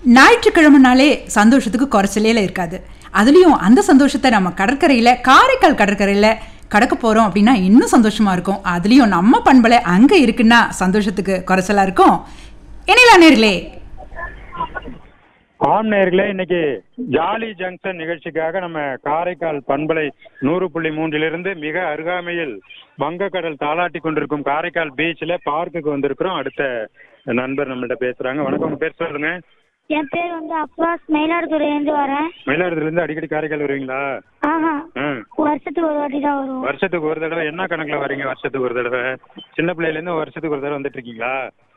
ஞாயிற்றுக்கிழமைனாலே சந்தோஷத்துக்கு குறைச்சலே இருக்காது அதுலேயும் அந்த சந்தோஷத்தை நம்ம கடற்கரையில் காரைக்கால் கடற்கரையில் கடக்க போகிறோம் அப்படின்னா இன்னும் சந்தோஷமா இருக்கும் அதுலேயும் நம்ம பண்பலை அங்கே இருக்குன்னா சந்தோஷத்துக்கு குறைச்சலா இருக்கும் இணையில நேர்களே ஆம் நேயர்களே இன்னைக்கு ஜாலி ஜங்ஷன் நிகழ்ச்சிக்காக நம்ம காரைக்கால் பண்பலை நூறு புள்ளி மூன்றிலிருந்து மிக அருகாமையில் வங்கக்கடல் தாளாட்டி கொண்டிருக்கும் காரைக்கால் பீச்ல பார்க்குக்கு வந்திருக்கிறோம் அடுத்த நண்பர் நம்மள்ட்ட பேசுறாங்க வணக்கம் உங்க பேர் சொல்லுங்க என் பேர் வந்து அப்பாஸ் மயிலாடுதுறையிலேருந்து வரேன் மயிலாடுதுறையில இருந்து அடிக்கடி காரைக்கால் வருவீங்களா ஆஹா ஆ. வருஷத்துக்கு ஒரு வாட்டி தான் வருவோம் வருஷத்துக்கு ஒரு தடவை என்ன கணக்குல வரீங்க வருஷத்துக்கு ஒரு தடவை சின்ன பிள்ளையில இருந்து வருஷத்துக்கு ஒரு தடவை வந்துட்டு இருக்கீங்களா